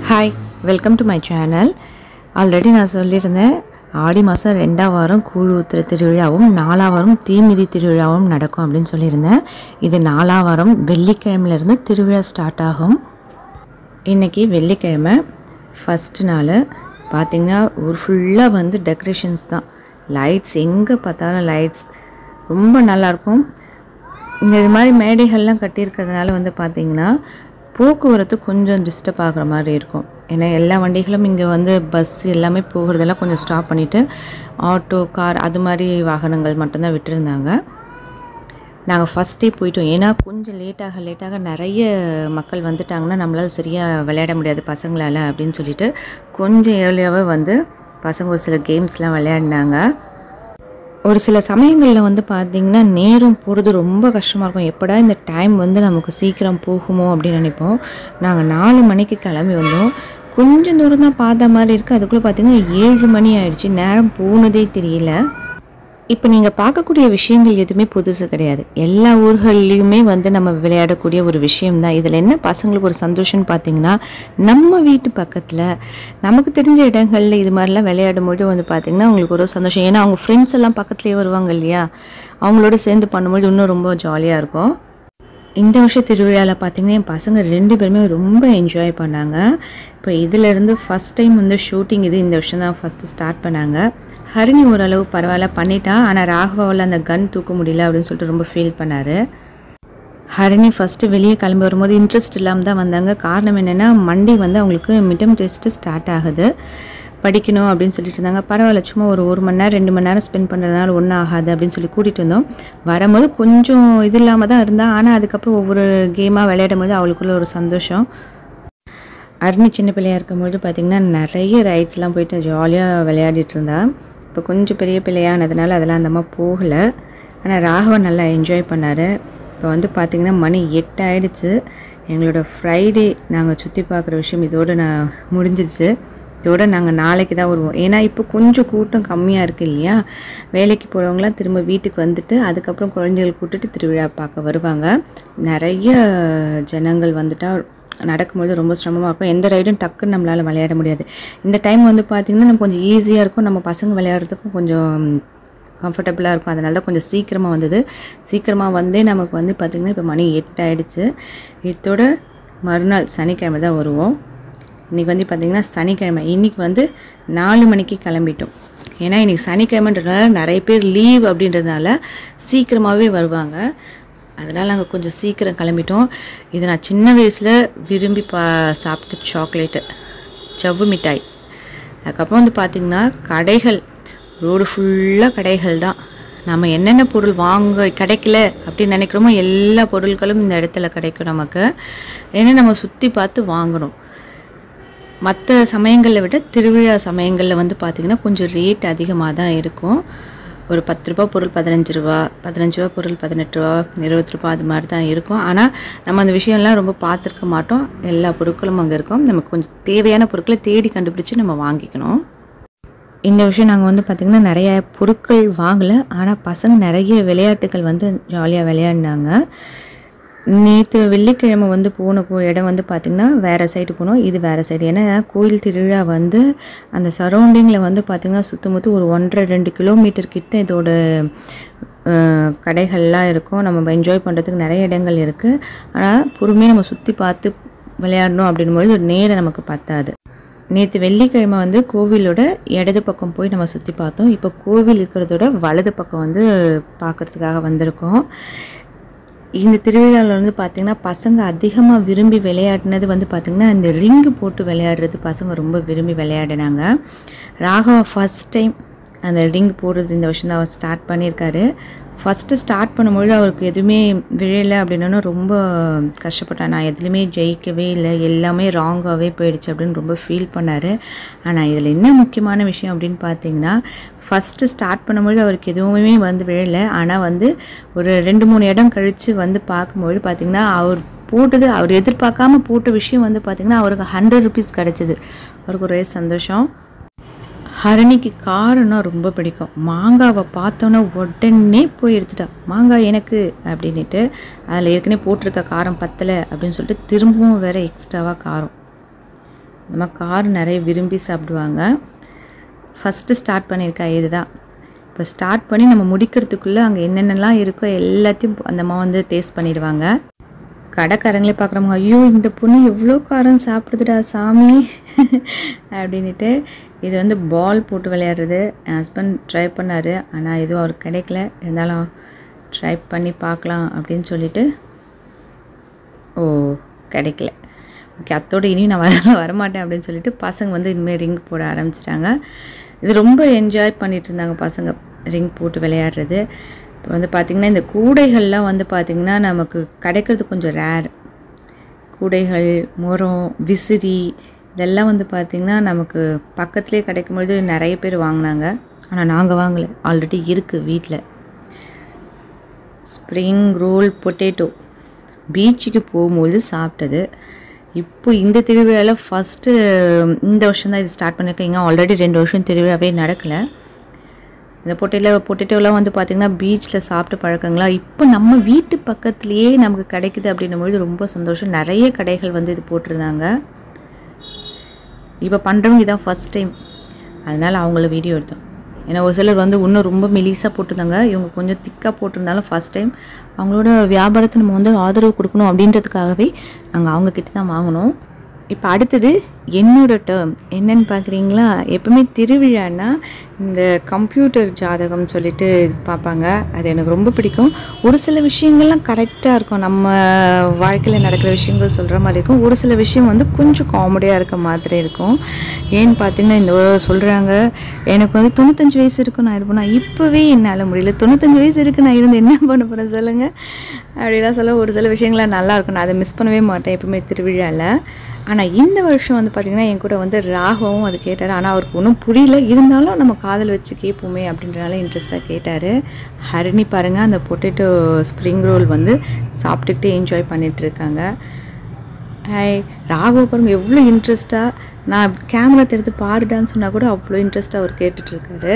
hi welcome to my channel already நான் சொல்லியிருந்தேன் ஆடி மாதம் ரெண்டாம் வாரம் கூழ் ஊத்துற திருவிழாவும் நாலாம் வாரம் தீமிதி திருவிழாவும் நடக்கும் அப்படின்னு சொல்லியிருந்தேன் இது நாலாம் வாரம் வெள்ளிக்கிழமையிலேருந்து திருவிழா ஸ்டார்ட் ஆகும் இன்றைக்கி வெள்ளிக்கிழமை ஃபஸ்ட்டு நாள் பார்த்திங்கன்னா ஊர் ஃபுல்லாக வந்து டெக்கரேஷன்ஸ் தான் லைட்ஸ் எங்கே பார்த்தாலும் லைட்ஸ் ரொம்ப நல்லாயிருக்கும் இங்கே இது மாதிரி மேடைகள்லாம் கட்டியிருக்கிறதுனால வந்து பார்த்திங்கன்னா போக்குவரத்து கொஞ்சம் டிஸ்டர்ப் ஆகுற மாதிரி இருக்கும் ஏன்னா எல்லா வண்டிகளும் இங்கே வந்து பஸ் எல்லாமே போகிறதெல்லாம் கொஞ்சம் ஸ்டாப் பண்ணிவிட்டு ஆட்டோ கார் அது மாதிரி வாகனங்கள் மட்டும்தான் விட்டுருந்தாங்க நாங்கள் ஃபஸ்ட்டே போயிட்டோம் ஏன்னா கொஞ்சம் லேட்டாக லேட்டாக நிறைய மக்கள் வந்துட்டாங்கன்னா நம்மளால் சரியாக விளையாட முடியாது பசங்களால் அப்படின்னு சொல்லிட்டு கொஞ்சம் ஏர்லியாகவே வந்து பசங்க ஒரு சில கேம்ஸ்லாம் விளையாடினாங்க ஒரு சில சமயங்களில் வந்து பார்த்திங்கன்னா நேரம் போகிறது ரொம்ப கஷ்டமாக இருக்கும் எப்படா இந்த டைம் வந்து நமக்கு சீக்கிரம் போகுமோ அப்படின்னு நினைப்போம் நாங்கள் நாலு மணிக்கு கிளம்பி வந்தோம் கொஞ்சம் தூரம் தான் பார்த்த மாதிரி இருக்குது அதுக்குள்ளே பார்த்திங்கன்னா ஏழு மணி ஆயிடுச்சு நேரம் போனதே தெரியல இப்போ நீங்கள் பார்க்கக்கூடிய விஷயங்கள் எதுவுமே புதுசு கிடையாது எல்லா ஊர்கள்லையுமே வந்து நம்ம விளையாடக்கூடிய ஒரு விஷயம்தான் இதில் என்ன பசங்களுக்கு ஒரு சந்தோஷம்னு பார்த்தீங்கன்னா நம்ம வீட்டு பக்கத்தில் நமக்கு தெரிஞ்ச இடங்கள்ல இது மாதிரிலாம் விளையாடும்போது வந்து பார்த்திங்கன்னா அவங்களுக்கு ஒரு சந்தோஷம் ஏன்னா அவங்க ஃப்ரெண்ட்ஸ் எல்லாம் பக்கத்துலேயே வருவாங்க இல்லையா அவங்களோட சேர்ந்து பண்ணும்போது இன்னும் ரொம்ப ஜாலியாக இருக்கும் இந்த வருஷம் திருவிழாவில் பார்த்தீங்கன்னா என் பசங்க ரெண்டு பேருமே ரொம்ப என்ஜாய் பண்ணாங்க இப்போ இதிலேருந்து ஃபஸ்ட் டைம் வந்து ஷூட்டிங் இது இந்த வருஷம் தான் ஃபஸ்ட்டு ஸ்டார்ட் பண்ணாங்க ஹரிணி ஓரளவு பரவாயில்ல பண்ணிட்டா ஆனால் ராகவாவில் அந்த கன் தூக்க முடியல அப்படின்னு சொல்லிட்டு ரொம்ப ஃபீல் பண்ணார் ஹரிணி ஃபஸ்ட்டு வெளியே கிளம்பி வரும்போது இன்ட்ரெஸ்ட் இல்லாமல் தான் வந்தாங்க காரணம் என்னென்னா மண்டே வந்து அவங்களுக்கு மிட்டம் டெஸ்ட்டு ஸ்டார்ட் ஆகுது படிக்கணும் அப்படின்னு சொல்லிட்டு இருந்தாங்க பரவாயில்ல சும்மா ஒரு ஒரு மணி நேரம் ரெண்டு மணி நேரம் ஸ்பெண்ட் பண்ணுறதுனால ஒன்றும் ஆகாது அப்படின்னு சொல்லி கூட்டிகிட்டு வந்தோம் வரும்போது கொஞ்சம் இது இல்லாமல் தான் இருந்தா ஆனால் அதுக்கப்புறம் ஒவ்வொரு கேமாக விளையாடும் போது அவளுக்குள்ள ஒரு சந்தோஷம் அருணி சின்ன பிள்ளையாக இருக்கும்போது பார்த்திங்கன்னா நிறைய ரைட்ஸ்லாம் போயிட்டு ஜாலியாக விளையாடிட்டு இருந்தா இப்போ கொஞ்சம் பெரிய பிள்ளையானதுனால அதெல்லாம் அந்த அம்மா போகலை ஆனால் ராகவன் நல்லா என்ஜாய் பண்ணார் இப்போ வந்து பார்த்திங்கன்னா மணி எட்டு ஆயிடுச்சு எங்களோட ஃப்ரைடே நாங்கள் சுற்றி பார்க்குற விஷயம் இதோடு நான் முடிஞ்சிடுச்சு இதோட நாங்கள் நாளைக்கு தான் வருவோம் ஏன்னா இப்போ கொஞ்சம் கூட்டம் கம்மியாக இருக்குது இல்லையா வேலைக்கு போகிறவங்களாம் திரும்ப வீட்டுக்கு வந்துட்டு அதுக்கப்புறம் குழந்தைகள் கூட்டிட்டு திருவிழா பார்க்க வருவாங்க நிறைய ஜனங்கள் வந்துட்டால் நடக்கும்போது ரொம்ப சிரமமாக இருக்கும் எந்த ரைடும் டக்குன்னு நம்மளால் விளையாட முடியாது இந்த டைம் வந்து பார்த்திங்கன்னா நம்ம கொஞ்சம் ஈஸியாக இருக்கும் நம்ம பசங்க விளையாடுறதுக்கும் கொஞ்சம் கம்ஃபர்டபுளாக இருக்கும் அதனால தான் கொஞ்சம் சீக்கிரமாக வந்தது சீக்கிரமாக வந்தே நமக்கு வந்து பார்த்திங்கன்னா இப்போ மணி எட்டு ஆயிடுச்சு இதோட மறுநாள் சனிக்கிழமை தான் வருவோம் இன்றைக்கி வந்து பார்த்திங்கன்னா சனிக்கிழமை இன்றைக்கி வந்து நாலு மணிக்கு கிளம்பிட்டோம் ஏன்னா இன்றைக்கி சனிக்கிழமைன்றதுனால நிறைய பேர் லீவ் அப்படின்றதுனால சீக்கிரமாகவே வருவாங்க அதனால் நாங்கள் கொஞ்சம் சீக்கிரம் கிளம்பிட்டோம் இது நான் சின்ன வயசில் விரும்பி பா சாப்பிட்ட சாக்லேட்டு ஜவ்வு மிட்டாய் அதுக்கப்புறம் வந்து பார்த்திங்கன்னா கடைகள் ரோடு ஃபுல்லாக கடைகள் தான் நம்ம என்னென்ன பொருள் வாங்க கிடைக்கல அப்படின்னு நினைக்கிறோமோ எல்லா பொருட்களும் இந்த இடத்துல கிடைக்கும் நமக்கு ஏன்னா நம்ம சுற்றி பார்த்து வாங்கணும் மற்ற சமயங்களை விட திருவிழா சமயங்களில் வந்து பார்த்திங்கன்னா கொஞ்சம் ரேட் அதிகமாக தான் இருக்கும் ஒரு பத்து ரூபா பொருள் பதினஞ்சு ரூபா பதினஞ்சு ரூபா பொருள் பதினெட்டு ரூபா இருபது ரூபா அது மாதிரி தான் இருக்கும் ஆனால் நம்ம அந்த விஷயம்லாம் ரொம்ப பார்த்துருக்க மாட்டோம் எல்லா பொருட்களும் அங்கே இருக்கும் நமக்கு கொஞ்சம் தேவையான பொருட்களை தேடி கண்டுபிடிச்சி நம்ம வாங்கிக்கணும் இந்த விஷயம் நாங்கள் வந்து பார்த்திங்கன்னா நிறைய பொருட்கள் வாங்கலை ஆனால் பசங்க நிறைய விளையாட்டுகள் வந்து ஜாலியாக விளையாடினாங்க நேற்று வெள்ளிக்கிழமை வந்து போன கோ- இடம் வந்து பார்த்திங்கன்னா வேறு சைடு போனோம் இது வேறு சைடு ஏன்னா கோயில் திருவிழா வந்து அந்த சரௌண்டிங்கில் வந்து பார்த்திங்கன்னா சுத்தமுத்து ஒரு ஒன்றரை ரெண்டு கிலோமீட்டர் கிட்ட இதோட அஹ், கடைகள்லாம் இருக்கும் நம்ம என்ஜாய் பண்ணுறதுக்கு நிறைய இடங்கள் இருக்குது ஆனால் பொறுமையாக நம்ம சுற்றி பார்த்து விளையாடணும் அப்படின்னும் போது ஒரு நேரம் நமக்கு பத்தாது நேற்று வெள்ளிக்கிழமை வந்து கோவிலோட இடது பக்கம் போய் நம்ம சுற்றி பார்த்தோம் இப்போ கோவில் இருக்கிறதோட வலது பக்கம் வந்து பார்க்கறதுக்காக வந்திருக்கோம் இந்த திருவிழாவில் வந்து பார்த்திங்கன்னா பசங்க அதிகமாக விரும்பி விளையாடினது வந்து பார்த்திங்கன்னா இந்த ரிங்கு போட்டு விளையாடுறது பசங்க ரொம்ப விரும்பி விளையாடினாங்க ராகவா ஃபஸ்ட் டைம் அந்த ரிங் போடுறது இந்த வருஷம் தான் அவர் ஸ்டார்ட் பண்ணியிருக்காரு ஃபஸ்ட்டு ஸ்டார்ட் பண்ணும்பொழுது அவருக்கு எதுவுமே விழலை அப்படின்னா ரொம்ப கஷ்டப்பட்டான் நான் எதுலேயுமே ஜெயிக்கவே இல்லை எல்லாமே ராங்காகவே போயிடுச்சு அப்படின்னு ரொம்ப ஃபீல் பண்ணார் ஆனால் இதில் என்ன முக்கியமான விஷயம் அப்படின்னு பார்த்தீங்கன்னா ஃபஸ்ட்டு ஸ்டார்ட் பண்ணும்பொழுது அவருக்கு எதுவுமே வந்து விழலை ஆனால் வந்து ஒரு ரெண்டு மூணு இடம் கழித்து வந்து பார்க்கும்பொழுது பார்த்திங்கன்னா அவர் போட்டது அவர் எதிர்பார்க்காம போட்ட விஷயம் வந்து பார்த்திங்கன்னா அவருக்கு ஹண்ட்ரட் ருபீஸ் கிடச்சிது அவருக்கு ஒரே சந்தோஷம் ஹரணிக்கு காரம்னா ரொம்ப பிடிக்கும் மாங்காவை பார்த்தோன்னே உடனே போய் எடுத்துட்டா மாங்காய் எனக்கு அப்படின்ட்டு அதில் ஏற்கனவே போட்டிருக்க காரம் பத்தலை அப்படின்னு சொல்லிட்டு திரும்பவும் வேற எக்ஸ்ட்ராவாக காரம் நம்ம கார் நிறைய விரும்பி சாப்பிடுவாங்க ஃபஸ்ட்டு ஸ்டார்ட் பண்ணியிருக்கா இதுதான் இப்போ ஸ்டார்ட் பண்ணி நம்ம முடிக்கிறதுக்குள்ளே அங்கே என்னென்னலாம் இருக்கோ எல்லாத்தையும் அந்த அம்மா வந்து டேஸ்ட் பண்ணிடுவாங்க கடைக்காரங்களே பார்க்குறவங்க ஐயோ இந்த பொண்ணு எவ்வளோ காரம் சாப்பிடுதுடா சாமி அப்படின்ட்டு இது வந்து பால் போட்டு விளையாடுறது என் ஹஸ்பண்ட் ட்ரை பண்ணார் ஆனால் எதுவும் அவருக்கு கிடைக்கல இருந்தாலும் ட்ரை பண்ணி பார்க்கலாம் அப்படின்னு சொல்லிட்டு ஓ கிடைக்கல ஓகே அத்தோட இனி நான் வர வரமாட்டேன் அப்படின்னு சொல்லிட்டு பசங்க வந்து இனிமேல் ரிங் போட ஆரம்பிச்சிட்டாங்க இது ரொம்ப என்ஜாய் பண்ணிட்டு இருந்தாங்க பசங்க ரிங் போட்டு விளையாடுறது இப்போ வந்து பார்த்திங்கன்னா இந்த கூடைகள்லாம் வந்து பார்த்திங்கன்னா நமக்கு கிடைக்கிறது கொஞ்சம் ரேர் கூடைகள் முறம் விசிறி இதெல்லாம் வந்து பார்த்திங்கன்னா நமக்கு பக்கத்துலேயே கிடைக்கும்பொழுது நிறைய பேர் வாங்கினாங்க ஆனால் நாங்கள் வாங்கலை ஆல்ரெடி இருக்குது வீட்டில் ஸ்ப்ரிங் ரோல் பொட்டேட்டோ பீச்சுக்கு போகும்போது சாப்பிட்டது இப்போ இந்த திருவிழாவில் ஃபஸ்ட்டு இந்த வருஷம் தான் இது ஸ்டார்ட் பண்ணியிருக்கீங்க ஆல்ரெடி ரெண்டு வருஷம் திருவிழாவே நடக்கலை இந்த பொட்டேட்டோ பொட்டேட்டோலாம் வந்து பார்த்திங்கன்னா பீச்சில் சாப்பிட்டு பழக்கங்களா இப்போ நம்ம வீட்டு பக்கத்துலேயே நமக்கு கிடைக்குது அப்படின்னும்பொழுது ரொம்ப சந்தோஷம் நிறைய கடைகள் வந்து இது போட்டிருந்தாங்க இப்போ பண்ணுறவங்க இதான் ஃபஸ்ட் டைம் அதனால் அவங்கள வீடியோ எடுத்தோம் ஏன்னா ஒரு சிலர் வந்து இன்னும் ரொம்ப மெலிசாக போட்டிருந்தாங்க இவங்க கொஞ்சம் திக்காக போட்டிருந்தாலும் ஃபஸ்ட் டைம் அவங்களோட வியாபாரத்தை நம்ம வந்து ஆதரவு கொடுக்கணும் அப்படின்றதுக்காகவே நாங்கள் அவங்கக்கிட்ட தான் வாங்கினோம் இப்போ அடுத்தது என்னோட டேர்ம் என்னன்னு பார்க்குறீங்களா எப்பவுமே திருவிழான்னா இந்த கம்ப்யூட்டர் ஜாதகம் சொல்லிட்டு பார்ப்பாங்க அது எனக்கு ரொம்ப பிடிக்கும் ஒரு சில விஷயங்கள்லாம் கரெக்டாக இருக்கும் நம்ம வாழ்க்கையில் நடக்கிற விஷயங்கள் சொல்கிற மாதிரி இருக்கும் ஒரு சில விஷயம் வந்து கொஞ்சம் காமெடியாக இருக்க மாதிரி இருக்கும் ஏன்னு பார்த்தீங்கன்னா இந்த சொல்கிறாங்க எனக்கு வந்து தொண்ணூத்தஞ்சு வயசு இருக்கும் நான் இருப்பேன் நான் இப்போவே என்னால் முடியல தொண்ணூத்தஞ்சு வயசு இருக்குது நான் இருந்து என்ன பண்ண போகிறேன் சொல்லுங்கள் அப்படிலாம் சொல்ல ஒரு சில விஷயங்கள்லாம் நல்லா இருக்கும் நான் அதை மிஸ் பண்ணவே மாட்டேன் எப்பவுமே திருவிழாவில் ஆனால் இந்த வருஷம் வந்து பார்த்திங்கன்னா என் கூட வந்து ராகவும் அது கேட்டார் ஆனால் அவருக்கு ஒன்றும் புரியல இருந்தாலும் நம்ம காதல் வச்சு கேட்போமே அப்படின்றனால இன்ட்ரெஸ்ட்டாக கேட்டார் ஹரிணி பாருங்கள் அந்த பொட்டேட்டோ ஸ்ப்ரிங் ரோல் வந்து சாப்பிட்டுக்கிட்டே என்ஜாய் பண்ணிகிட்டு இருக்காங்க ஹாய் ராகவ பாருங்க எவ்வளோ இன்ட்ரெஸ்ட்டாக நான் கேமரா எடுத்து பாருடான்னு சொன்னால் கூட அவ்வளோ இன்ட்ரெஸ்ட்டாக அவர் கேட்டுட்ருக்காரு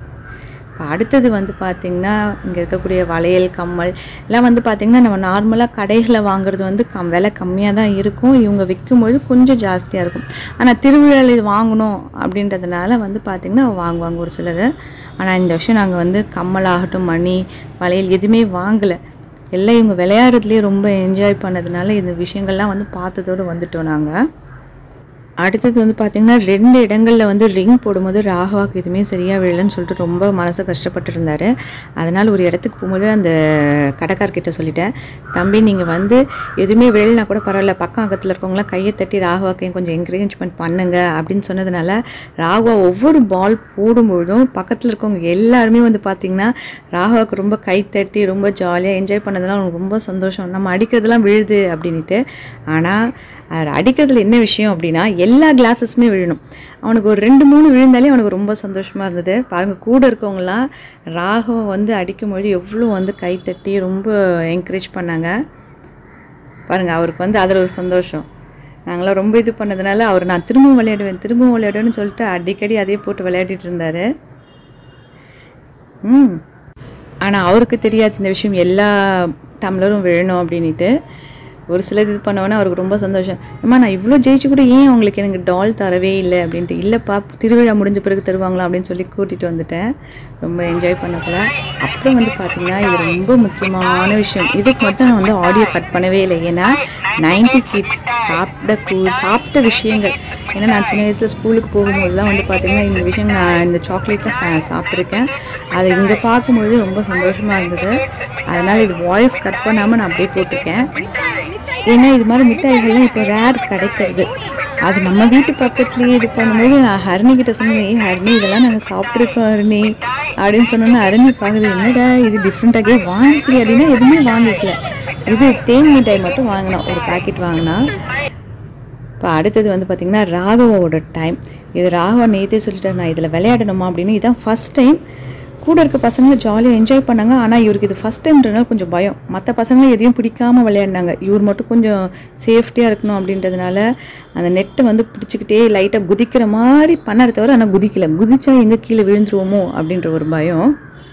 இப்போ அடுத்தது வந்து பார்த்திங்கன்னா இங்கே இருக்கக்கூடிய வளையல் கம்மல் எல்லாம் வந்து பார்த்திங்கன்னா நம்ம நார்மலாக கடைகளில் வாங்குறது வந்து கம் விலை கம்மியாக தான் இருக்கும் இவங்க விற்கும்பொழுது கொஞ்சம் ஜாஸ்தியாக இருக்கும் ஆனால் திருவிழாவில் இது வாங்கணும் அப்படின்றதுனால வந்து பார்த்திங்கன்னா வாங்குவாங்க ஒரு சிலர் ஆனால் இந்த வருஷம் நாங்கள் வந்து கம்மல் ஆகட்டும் மணி வளையல் எதுவுமே வாங்கலை எல்லாம் இவங்க விளையாடுறதுலேயே ரொம்ப என்ஜாய் பண்ணதுனால இந்த விஷயங்கள்லாம் வந்து பார்த்ததோடு வந்துட்டோம் நாங்கள் அடுத்தது வந்து பார்த்திங்கன்னா ரெண்டு இடங்களில் வந்து ரிங் போடும்போது ராகவாக்கு எதுவுமே சரியாக விழலன்னு சொல்லிட்டு ரொம்ப மனசு கஷ்டப்பட்டு இருந்தார் அதனால் ஒரு இடத்துக்கு போகும்போது அந்த கடைக்கார்கிட்ட சொல்லிட்டேன் தம்பி நீங்கள் வந்து எதுவுமே விழலைனா கூட பரவாயில்ல பக்கம் அக்கத்தில் இருக்கவங்களாம் கையை தட்டி ராகவாக்கையும் கொஞ்சம் என்கரேஜ்மெண்ட் பண்ணுங்க அப்படின்னு சொன்னதுனால ராகவா ஒவ்வொரு பால் போடும்பொழுதும் பக்கத்தில் இருக்கவங்க எல்லாருமே வந்து பார்த்திங்கன்னா ராகவாவுக்கு ரொம்ப கை தட்டி ரொம்ப ஜாலியாக என்ஜாய் பண்ணதுனால அவனுக்கு ரொம்ப சந்தோஷம் நம்ம அடிக்கிறதுலாம் விழுது அப்படின்ட்டு ஆனால் அவர் அடிக்கிறதுல என்ன விஷயம் அப்படின்னா எல்லா கிளாஸஸுமே விழணும் அவனுக்கு ஒரு ரெண்டு மூணு விழுந்தாலே அவனுக்கு ரொம்ப சந்தோஷமாக இருந்தது பாருங்கள் கூட இருக்கவங்களாம் ராகம் வந்து அடிக்கும்பொழுது எவ்வளோ வந்து கைத்தட்டி ரொம்ப என்கரேஜ் பண்ணாங்க பாருங்கள் அவருக்கு வந்து அதில் ஒரு சந்தோஷம் நாங்களாம் ரொம்ப இது பண்ணதுனால அவர் நான் திரும்பவும் விளையாடுவேன் திரும்பவும் விளையாடுவேன்னு சொல்லிட்டு அடிக்கடி அதே போட்டு விளையாடிட்டு இருந்தார் ம் ஆனால் அவருக்கு தெரியாது இந்த விஷயம் எல்லா டம்ளரும் விழணும் அப்படின்ட்டு ஒரு சிலது இது பண்ணவொன்னே அவருக்கு ரொம்ப சந்தோஷம் அம்மா நான் இவ்வளோ ஜெயிச்சு கூட ஏன் அவங்களுக்கு எனக்கு டால் தரவே இல்லை அப்படின்ட்டு இல்லைப்பா திருவிழா முடிஞ்ச பிறகு தருவாங்களா அப்படின்னு சொல்லி கூட்டிகிட்டு வந்துட்டேன் ரொம்ப என்ஜாய் பண்ண போல அப்புறம் வந்து பார்த்திங்கன்னா இது ரொம்ப முக்கியமான விஷயம் இதுக்கு மட்டும் நான் வந்து ஆடியோ கட் பண்ணவே இல்லை ஏன்னா நைன்டி கிட்ஸ் சாப்பிட்ட கூ சாப்பிட்ட விஷயங்கள் ஏன்னா நான் சின்ன வயசில் ஸ்கூலுக்கு போகும்போதுலாம் வந்து பார்த்திங்கன்னா இந்த விஷயம் நான் இந்த சாக்லேட்லாம் சாப்பிட்ருக்கேன் அதை இங்கே பார்க்கும்பொழுது ரொம்ப சந்தோஷமாக இருந்தது அதனால் இது வாய்ஸ் கட் பண்ணாமல் நான் அப்படியே போட்டிருக்கேன் ஏன்னா இது மாதிரி மிட்டாய்கள்லாம் இப்போ ரேர் கிடைக்கிறது அது நம்ம வீட்டு பக்கத்துலேயே இது பண்ணும்போது நான் ஹரணி கிட்ட சொன்னேன் ஏய் ஹரணி இதெல்லாம் நாங்கள் சாப்பிட்ருக்கோம் ஹரணி அப்படின்னு சொன்னோன்னா ஹரணி பார்க்குது என்னடா இது டிஃப்ரெண்ட்டாகவே வாங்கிக்கல அப்படின்னா எதுவுமே வாங்கிக்கல இது தேன் மிட்டாய் மட்டும் வாங்கினோம் ஒரு பாக்கெட் வாங்கினா இப்போ அடுத்தது வந்து பார்த்திங்கன்னா ராகவோட டைம் இது ராகவா நேற்றே சொல்லிட்டார் நான் இதில் விளையாடணுமா அப்படின்னு இதான் ஃபஸ்ட் டைம் கூட இருக்க பசங்க ஜாலியாக என்ஜாய் பண்ணாங்க ஆனால் இவருக்கு இது ஃபஸ்ட் டைம்ன்றனால கொஞ்சம் பயம் மற்ற பசங்களும் எதையும் பிடிக்காம விளையாடினாங்க இவர் மட்டும் கொஞ்சம் சேஃப்டியாக இருக்கணும் அப்படின்றதுனால அந்த நெட்டை வந்து பிடிச்சிக்கிட்டே லைட்டாக குதிக்கிற மாதிரி பண்ணாரு தவிர ஆனால் குதிக்கல குதிச்சா எங்கே கீழே விழுந்துருவோமோ அப்படின்ற ஒரு பயம்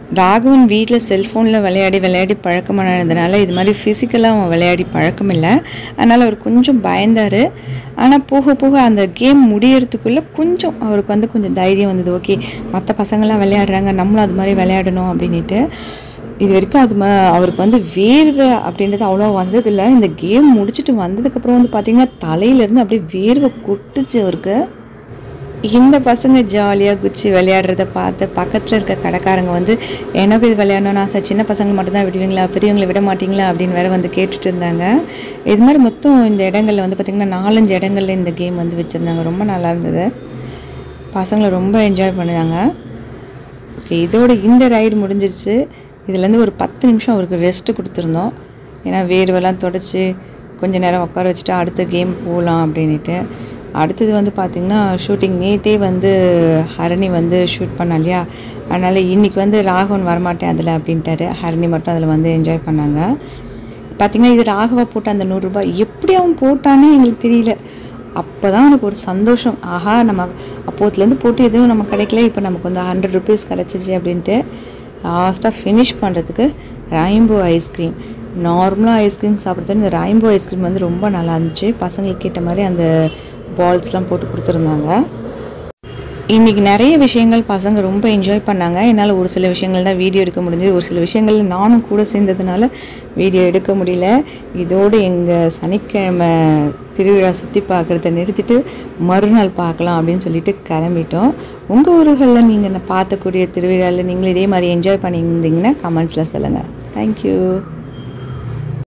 ராகவன் வீட்டில் செல்ஃபோனில் விளையாடி விளையாடி பழக்கமானதுனால இது மாதிரி ஃபிசிக்கலாக அவன் விளையாடி பழக்கம் இல்லை அதனால் அவர் கொஞ்சம் பயந்தார் ஆனால் போக போக அந்த கேம் முடியறதுக்குள்ளே கொஞ்சம் அவருக்கு வந்து கொஞ்சம் தைரியம் வந்தது ஓகே மற்ற பசங்களாம் விளையாடுறாங்க நம்மளும் அது மாதிரி விளையாடணும் அப்படின்ட்டு இது வரைக்கும் அது ம அவருக்கு வந்து வேர்வை அப்படின்றது அவ்வளோ வந்ததில்லை இந்த கேம் முடிச்சுட்டு வந்ததுக்கப்புறம் வந்து பார்த்திங்கன்னா தலையிலேருந்து அப்படியே வேர்வை கொட்டுச்சு அவருக்கு இந்த பசங்க ஜாலியாக குச்சி விளையாடுறத பார்த்து பக்கத்தில் இருக்க கடைக்காரங்க வந்து எனக்கு இது விளையாடணும்னு ஆசை சின்ன பசங்க மட்டும்தான் விடுவீங்களா பெரியவங்களை விட மாட்டீங்களா அப்படின்னு வேற வந்து கேட்டுட்டு இருந்தாங்க இது மாதிரி மொத்தம் இந்த இடங்கள்ல வந்து பார்த்திங்கன்னா நாலஞ்சு இடங்கள்ல இந்த கேம் வந்து வச்சுருந்தாங்க ரொம்ப நல்லா இருந்தது பசங்களை ரொம்ப என்ஜாய் பண்ணுறாங்க ஓகே இதோட இந்த ரைடு முடிஞ்சிருச்சு இதுலேருந்து ஒரு பத்து நிமிஷம் அவருக்கு ரெஸ்ட்டு கொடுத்துருந்தோம் ஏன்னா வேர்வெல்லாம் தொடச்சி கொஞ்ச நேரம் உட்கார வச்சுட்டு அடுத்த கேம் போகலாம் அப்படின்ட்டு அடுத்தது வந்து பார்த்திங்கன்னா ஷூட்டிங் நேத்தே வந்து ஹரணி வந்து ஷூட் பண்ணா இல்லையா அதனால் இன்றைக்கி வந்து ராகவன் வரமாட்டேன் அதில் அப்படின்ட்டாரு ஹரணி மட்டும் அதில் வந்து என்ஜாய் பண்ணாங்க பார்த்திங்கன்னா இது ராகவா போட்ட அந்த நூறுரூபா எப்படி அவன் போட்டானே எங்களுக்கு தெரியல அப்போ தான் எனக்கு ஒரு சந்தோஷம் ஆஹா நம்ம அப்போத்துலேருந்து போட்டு எதுவும் நம்ம கிடைக்கல இப்போ நமக்கு வந்து ஹண்ட்ரட் ருபீஸ் கிடச்சிச்சு அப்படின்ட்டு லாஸ்ட்டாக ஃபினிஷ் பண்ணுறதுக்கு ராயிம்போ ஐஸ்கிரீம் நார்மலாக ஐஸ்கிரீம் சாப்பிட்றது இந்த ராயிம்போ ஐஸ்கிரீம் வந்து ரொம்ப நல்லா இருந்துச்சு பசங்களுக்கு கேட்ட மாதிரி அந்த பால்ஸ்லாம் போட்டு கொடுத்துருந்தாங்க இன்றைக்கி நிறைய விஷயங்கள் பசங்க ரொம்ப என்ஜாய் பண்ணாங்க என்னால் ஒரு சில விஷயங்கள் தான் வீடியோ எடுக்க முடிஞ்சது ஒரு சில விஷயங்கள் நானும் கூட சேர்ந்ததுனால வீடியோ எடுக்க முடியல இதோடு எங்கள் சனிக்கிழமை திருவிழா சுற்றி பார்க்குறத நிறுத்திட்டு மறுநாள் பார்க்கலாம் அப்படின்னு சொல்லிட்டு கிளம்பிட்டோம் உங்கள் ஊர்களில் நீங்கள் பார்க்கக்கூடிய திருவிழாவில் நீங்களும் இதே மாதிரி என்ஜாய் பண்ணியிருந்தீங்கன்னா கமெண்ட்ஸில் சொல்லுங்கள் தேங்க்யூ